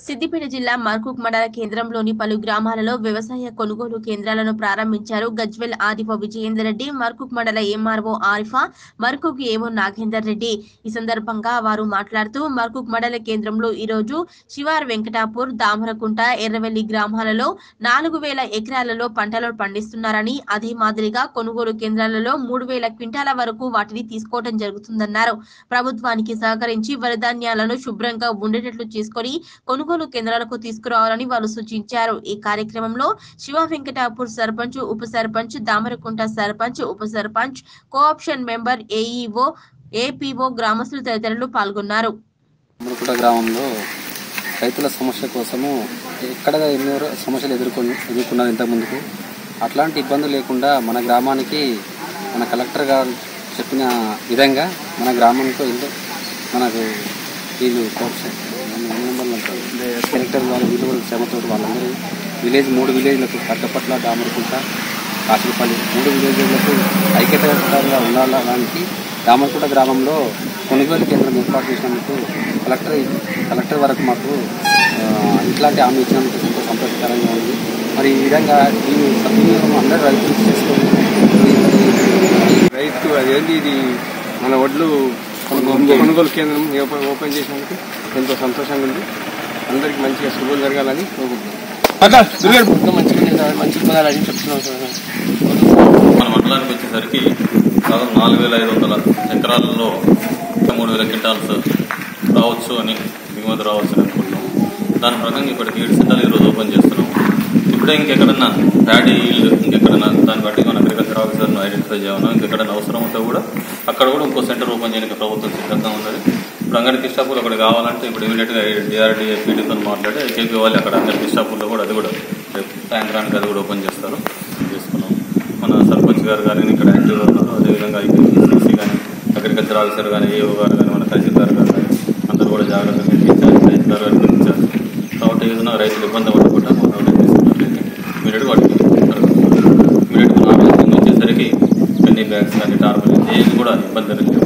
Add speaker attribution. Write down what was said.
Speaker 1: సిద్దిపేట జిల్లా మర్కూక్ మండల కేంద్రంలోని పలు గ్రామాలలో వ్యవసాయ కొనుగోలు కేంద్రాలను ప్రారంభించారు గజ్వెల్ ఆదిప విజయేందర్ రెడ్డి మర్కూక్ మండల ఎంఆర్ఓ ఆరిఫా మర్కూక్ ఏవో నాగేందర్ రెడ్డి ఈ సందర్భంగా వారు మాట్లాడుతూ మర్కూక్ మండల కేంద్రంలో ఈ రోజు శివార్ వెంకటాపూర్ దామరకుంట ఎర్రవెల్లి గ్రామాలలో నాలుగు వేల ఎకరాలలో పంటలు పండిస్తున్నారని అదే మాదిరిగా కొనుగోలు కేంద్రాలలో మూడు వేల క్వింటాల వరకు వాటిని తీసుకోవడం జరుగుతుందన్నారు ప్రభుత్వానికి సహకరించి వరధాన్యాలను శుభ్రంగా ఉండేటట్లు చేసుకొని కొనుగోలు కేంద్రాలకు తీసుకురావాలని వారు సూచించారు ఈ కార్యక్రమంలో శివ వెంకటాపూర్ సర్పంచ్ ఉప సర్పంచ్ దామరకుంట సర్పంచ్ ఉప sarpanch cooption member AEO APO గ్రామస్తులు తదితరులు పాల్గొన్నారు
Speaker 2: మురుకుట గ్రామంలో రైతుల సమస్య కోసము ఎక్కడ ఎన్నో సమస్యలు ఎదుర్కొని ఎదుర్కొన్నారు ఇంతకుముందుకు అట్లాంటి ఇబ్బందులు లేకుండా మన గ్రామానికి మన కలెక్టర్ గారు చెప్పిన విధంగా మన గ్రామానికి ఎంతో మనకు వీళ్ళు కోఆప్షన్ ఎన్ని నెంబర్లు అంటారు? కలెక్టర్ వాళ్ళు వీళ్ళు కూడా శ్రమతో వాళ్ళందరూ విలేజ్ మూడు విలేజ్లకు కట్టపట్ల దామరకుంట కాశీపల్లి మూడు విలేజ్లకు ఐక్యతంగా ఉండాలడానికి దామరకుంట గ్రామంలో కొనుగోలు కేంద్రం ఏర్పాటు చేసినందుకు కలెక్టర్ కలెక్టర్ వరకు మాకు ఆ, ఇట్లాంటి హామీ ఇచ్చినందుకు ఎంతో సంతోషకరంగా ఉంది మరి ఈ విధంగా ఈ సద్వినియోగం అందరూ రైతులు చేసుకొని
Speaker 3: రైతు అదేంటి ఇది మన వడ్లు కొనుగోలు కేంద్రం ఓపెన్ ఓపెన్ చేసినందుకు ఎంతో సంతోషంగా ఉంది అందరికి మంచిగా శుభం జరగాలని కోరుకుంటున్నాం మంచిగా మంచి పొందాలని చెప్తున్నాం సార్
Speaker 4: మన మండలానికి వచ్చేసరికి దాదాపు నాలుగు వేల ఐదు వందల ఎకరాలలో మూడు వేల క్వింటాల్స్ రావచ్చు అని దిగుమతి రావచ్చు అని అనుకుంటున్నాం దాని ప్రకారం ఇప్పటికి ఏడు సెంటాలు ఈరోజు ఓపెన్ చేస్తున్నాం ఇప్పుడే ఇంకెక్కడన్నా ప్యాడీ ఈల్డ్ ఇంకెక్కడన్నా దాన్ని బట్టి మన అగ్రికల్చర్ ఆఫీసర్ను ఐడెంటిఫై చేయమన్నా ఇంకెక్కడన్నా అవసరం ఉంటే కూడా అక్కడ కూడా ఇంకో సెంటర్ ఓపెన్ చేయడానికి ప్రభుత్వం సిద్ధంగా ఉన్నది ఇప్పుడు అంగడి కిష్టాపూర్ అక్కడ కావాలంటే ఇప్పుడు ఇమీడియట్గా డిఆర్డీఏ పీడీతో మాట్లాడి కేపీ వాళ్ళు అక్కడ అంగడి కిష్టాపూర్లో కూడా అది కూడా రేపు సాయంత్రానికి అది కూడా ఓపెన్ చేస్తారు చేసుకున్నాం మన సర్పంచ్ గారు కానీ ఇక్కడ యాక్టివ్గా ఉన్నారు అదేవిధంగా ఐపీసీ కానీ అగ్రికల్చర్ ఆఫీసర్ కానీ ఏఓ గారు కానీ మన తహసీల్దార్ గారు కానీ అందరూ కూడా జాగ్రత్తగా ఇచ్చారు తహసీల్దార్ గారు కూడా ఇచ్చారు కాబట్టి ఏదైనా రైతులు ఇబ్బంది పడకుండా మనం అప్డేట్ చేసుకున్నట్లయితే ఇమీడియట్గా వాటికి ఇమీడియట్గా నార్మల్ వచ్చేసరికి పెన్నీ బ్యాగ్స్ కానీ టార్బల్ ఏది కూడా ఇబ్బంది లేదు